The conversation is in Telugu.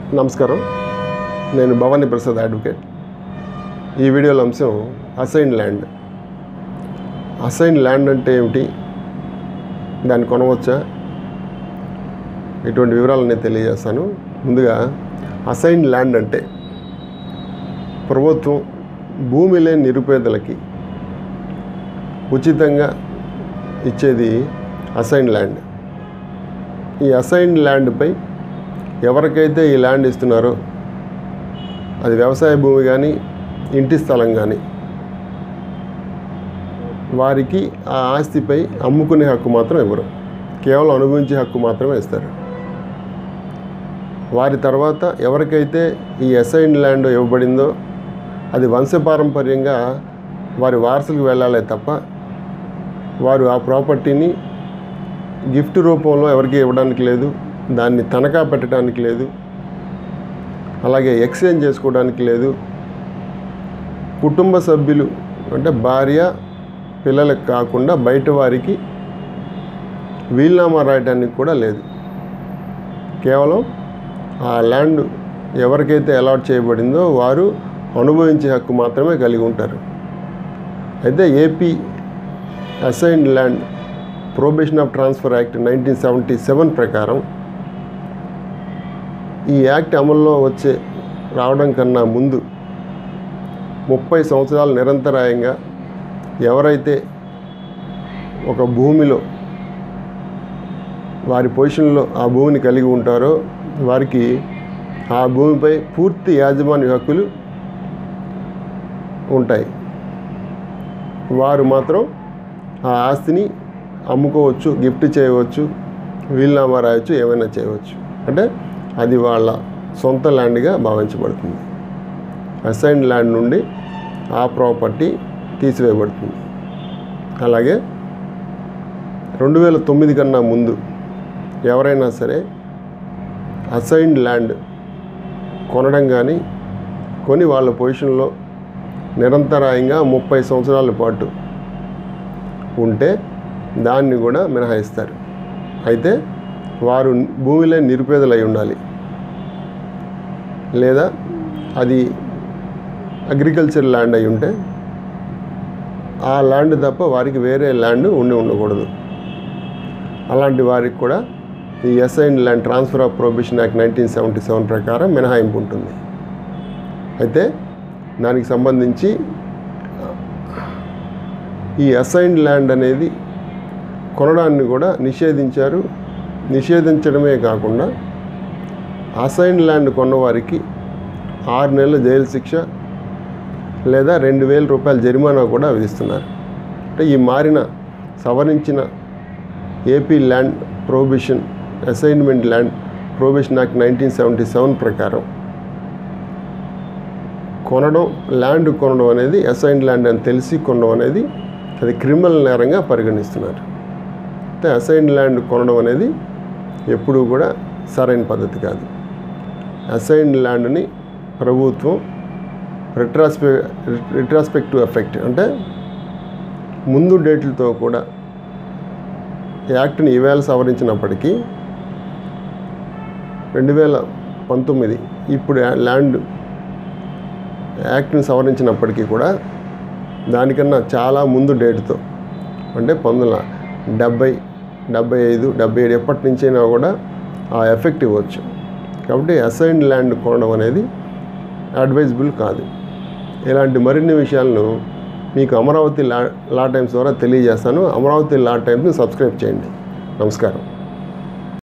నమస్కారం నేను భవానీ ప్రసాద్ అడ్వకేట్ ఈ వీడియోలో అంశం అసైన్ ల్యాండ్ అసైన్ ల్యాండ్ అంటే ఏమిటి దాన్ని కొనవచ్చా ఇటువంటి వివరాలన్నీ తెలియజేస్తాను ముందుగా అసైన్ ల్యాండ్ అంటే ప్రభుత్వం భూమి లేని నిరుపేదలకి ఉచితంగా ఇచ్చేది అసైన్ ల్యాండ్ ఈ అసైన్ ల్యాండ్పై ఎవరికైతే ఈ ల్యాండ్ ఇస్తున్నారో అది వ్యవసాయ భూమి కానీ ఇంటి స్థలం కానీ వారికి ఆ ఆస్తిపై అమ్ముకునే హక్కు మాత్రం ఇవ్వరు కేవలం అనుభవించే హక్కు మాత్రమే ఇస్తారు వారి తర్వాత ఎవరికైతే ఈ అసైన్ ల్యాండ్ ఇవ్వబడిందో అది వంశపారంపర్యంగా వారి వారసులకు వెళ్ళాలే తప్ప వారు ఆ ప్రాపర్టీని గిఫ్ట్ రూపంలో ఎవరికి ఇవ్వడానికి లేదు దాన్ని తనఖా పెట్టడానికి లేదు అలాగే ఎక్స్చేంజ్ చేసుకోవడానికి లేదు కుటుంబ సభ్యులు అంటే భార్య పిల్లలకు కాకుండా బయట వారికి వీల్నామా రాయడానికి కూడా లేదు కేవలం ఆ ల్యాండ్ ఎవరికైతే అలాట్ చేయబడిందో వారు అనుభవించే హక్కు మాత్రమే కలిగి ఉంటారు అయితే AP assigned land probation of transfer act nineteen seventy seven ప్రకారం ఈ యాక్ట్ అమల్లో వచ్చే రావడం కన్నా ముందు ముప్పై సంవత్సరాలు నిరంతరాయంగా ఎవరైతే ఒక భూమిలో వారి పొజిషన్లో ఆ భూమిని కలిగి ఉంటారో వారికి ఆ భూమిపై పూర్తి యాజమాన్య హక్కులు ఉంటాయి వారు మాత్రం ఆ ఆస్తిని అమ్ముకోవచ్చు గిఫ్ట్ చేయవచ్చు వీల్నామా రాయొచ్చు ఏమైనా చేయవచ్చు అంటే అది వాళ్ళ సొంత ల్యాండ్గా భావించబడుతుంది అసైన్ ల్యాండ్ నుండి ఆ ప్రాపర్టీ తీసివేయబడుతుంది అలాగే రెండు వేల తొమ్మిది కన్నా ముందు ఎవరైనా సరే అసైన్డ్ ల్యాండ్ కొనడం కానీ కొని వాళ్ళ పొజిషన్లో నిరంతరాయంగా ముప్పై సంవత్సరాల పాటు ఉంటే దాన్ని కూడా మినహాయిస్తారు అయితే వారు భూమిలో నిరుపేదలై ఉండాలి లేదా అది అగ్రికల్చర్ ల్యాండ్ అయి ఉంటే ఆ ల్యాండ్ తప్ప వారికి వేరే ల్యాండ్ ఉండి ఉండకూడదు అలాంటి వారికి కూడా ఈ assign land transfer of prohibition act nineteen seventy seven ప్రకారం మినహాయింపు ఉంటుంది అయితే దానికి సంబంధించి ఈ అసైన్డ్ ల్యాండ్ అనేది కొనడాన్ని కూడా నిషేధించారు నిషేధించడమే కాకుండా అసైన్డ్ ల్యాండ్ కొన్నవారికి ఆరు నెలల జైలు శిక్ష లేదా రెండు వేల రూపాయల జరిమానా కూడా విధిస్తున్నారు అంటే ఈ మారిన సవరించిన AP land prohibition assignment land prohibition act nineteen seventy seven ప్రకారం కొనడం ల్యాండ్ కొనడం అనేది అసైన్డ్ ల్యాండ్ అని తెలిసి కొనడం అనేది అది క్రిమినల్ నేరంగా పరిగణిస్తున్నారు అయితే అసైన్డ్ ల్యాండ్ కొనడం అనేది ఎప్పుడూ కూడా సరైన పద్ధతి కాదు అసైన్డ్ ల్యాండ్ని ప్రభుత్వం రిట్రాస్పె రిట్రాస్పెక్టివ్ ఎఫెక్ట్ అంటే ముందు డేట్లతో కూడా యాక్ట్ని ఈవేళ సవరించినప్పటికీ రెండు వేల పంతొమ్మిది ఇప్పుడు ల్యాండ్ యాక్ట్ని సవరించినప్పటికీ కూడా దానికన్నా చాలా ముందు డేట్తో అంటే పంతొమ్మిది డెబ్బై డెబ్బై ఐదు డెబ్బై ఏడు ఎప్పటి నుంచైనా కూడా ఆ ఎఫెక్ట్ ఇవ్వచ్చు కాబట్టి అసైన్డ్ ల్యాండ్ కొనడం అనేది అడ్వైజబుల్ కాదు ఇలాంటి మరిన్ని విషయాలను మీకు అమరావతి లా లా టైమ్స్ ద్వారా తెలియజేస్తాను అమరావతి లా టైమ్స్ని సబ్స్క్రైబ్ చేయండి నమస్కారం